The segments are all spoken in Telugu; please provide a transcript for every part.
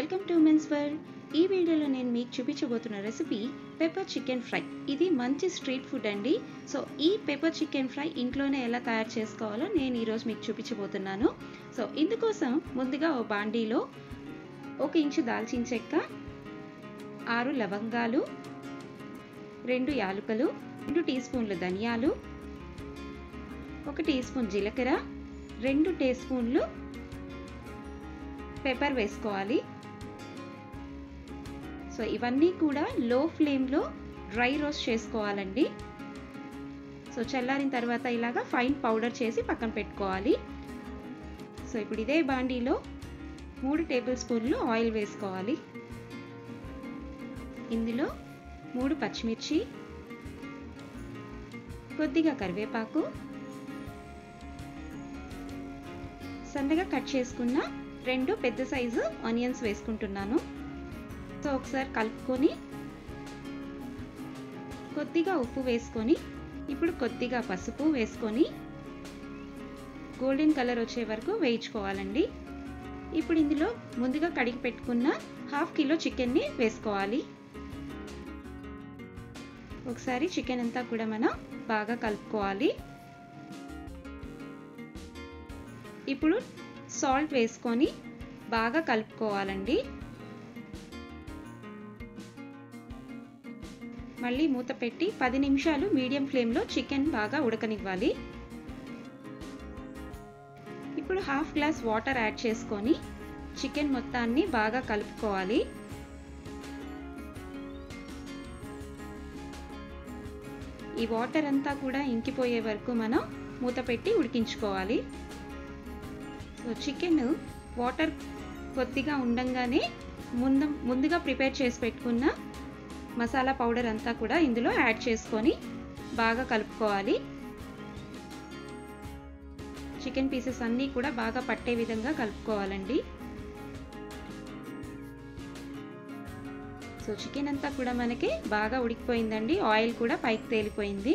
వెల్కమ్ టు మెన్స్ వరల్డ్ ఈ వీడియోలో నేను మీకు చూపించబోతున్న రెసిపీ పెప్పర్ చికెన్ ఫ్రై ఇది మంచి స్ట్రీట్ ఫుడ్ అండి సో ఈ పెప్పర్ చికెన్ ఫ్రై ఇంట్లోనే ఎలా తయారు చేసుకోవాలో నేను ఈరోజు మీకు చూపించబోతున్నాను సో ఇందుకోసం ముందుగా ఓ బాండీలో ఒక ఇంచు దాల్చిన చెక్క ఆరు లవంగాలు రెండు యాలుకలు రెండు టీ స్పూన్లు ధనియాలు ఒక టీ స్పూన్ జీలకర్ర రెండు టీ స్పూన్లు పెప్పర్ వేసుకోవాలి సో ఇవన్నీ కూడా లో ఫ్లేమ్లో డ్రై రోస్ట్ చేసుకోవాలండి సో చల్లారిన తర్వాత ఇలాగా ఫైన్ పౌడర్ చేసి పక్కన పెట్టుకోవాలి సో ఇప్పుడు ఇదే బాండీలో మూడు టేబుల్ స్పూన్లు ఆయిల్ వేసుకోవాలి ఇందులో మూడు పచ్చిమిర్చి కొద్దిగా కరివేపాకు సన్నగా కట్ చేసుకున్న రెండు పెద్ద సైజు ఆనియన్స్ వేసుకుంటున్నాను సో ఒకసారి కలుపుకొని కొద్దిగా ఉప్పు వేసుకొని ఇప్పుడు కొద్దిగా పసుపు వేసుకొని గోల్డెన్ కలర్ వచ్చే వరకు వేయించుకోవాలండి ఇప్పుడు ఇందులో ముందుగా కడిగి పెట్టుకున్న హాఫ్ కిలో చికెన్ని వేసుకోవాలి ఒకసారి చికెన్ అంతా కూడా మనం బాగా కలుపుకోవాలి ఇప్పుడు సాల్ట్ వేసుకొని బాగా కలుపుకోవాలండి మళ్ళీ మూత పెట్టి పది నిమిషాలు మీడియం ఫ్లేమ్లో చికెన్ బాగా ఉడకనివ్వాలి ఇప్పుడు హాఫ్ గ్లాస్ వాటర్ యాడ్ చేసుకొని చికెన్ మొత్తాన్ని బాగా కలుపుకోవాలి ఈ వాటర్ అంతా కూడా ఇంకిపోయే వరకు మనం మూత పెట్టి ఉడికించుకోవాలి సో చికెన్ వాటర్ కొద్దిగా ఉండంగానే ముందు ముందుగా ప్రిపేర్ చేసి పెట్టుకున్న మసాలా పౌడర్ అంతా కూడా ఇందులో యాడ్ చేసుకొని బాగా కలుపుకోవాలి చికెన్ పీసెస్ అన్నీ కూడా బాగా పట్టే విధంగా కలుపుకోవాలండి సో చికెన్ అంతా కూడా మనకి బాగా ఉడికిపోయిందండి ఆయిల్ కూడా పైకి తేలిపోయింది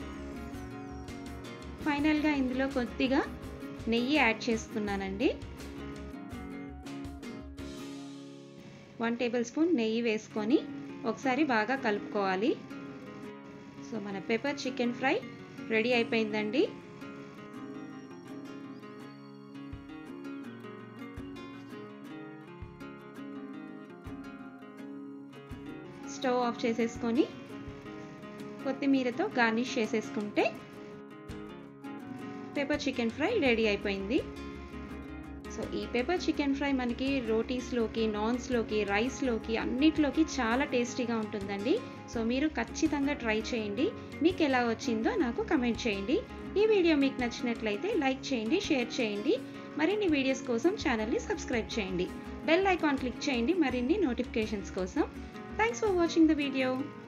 ఫైనల్గా ఇందులో కొద్దిగా నెయ్యి యాడ్ చేసుకున్నానండి వన్ టేబుల్ స్పూన్ నెయ్యి వేసుకొని ఒకసారి బాగా కలుపుకోవాలి సో మన పెప్పర్ చికెన్ ఫ్రై రెడీ అయిపోయిందండి స్టవ్ ఆఫ్ చేసేసుకొని కొత్తిమీరతో గార్నిష్ చేసేసుకుంటే పెప్పర్ చికెన్ ఫ్రై రెడీ అయిపోయింది సో ఈ పెప్పర్ చికెన్ ఫ్రై మనకి రోటీస్లోకి నాన్స్లోకి రైస్లోకి అన్నిట్లోకి చాలా టేస్టీగా ఉంటుందండి సో మీరు ఖచ్చితంగా ట్రై చేయండి మీకు ఎలా వచ్చిందో నాకు కమెంట్ చేయండి ఈ వీడియో మీకు నచ్చినట్లయితే లైక్ చేయండి షేర్ చేయండి మరిన్ని వీడియోస్ కోసం ఛానల్ని సబ్స్క్రైబ్ చేయండి బెల్ ఐకాన్ క్లిక్ చేయండి మరిన్ని నోటిఫికేషన్స్ కోసం thanks for watching the video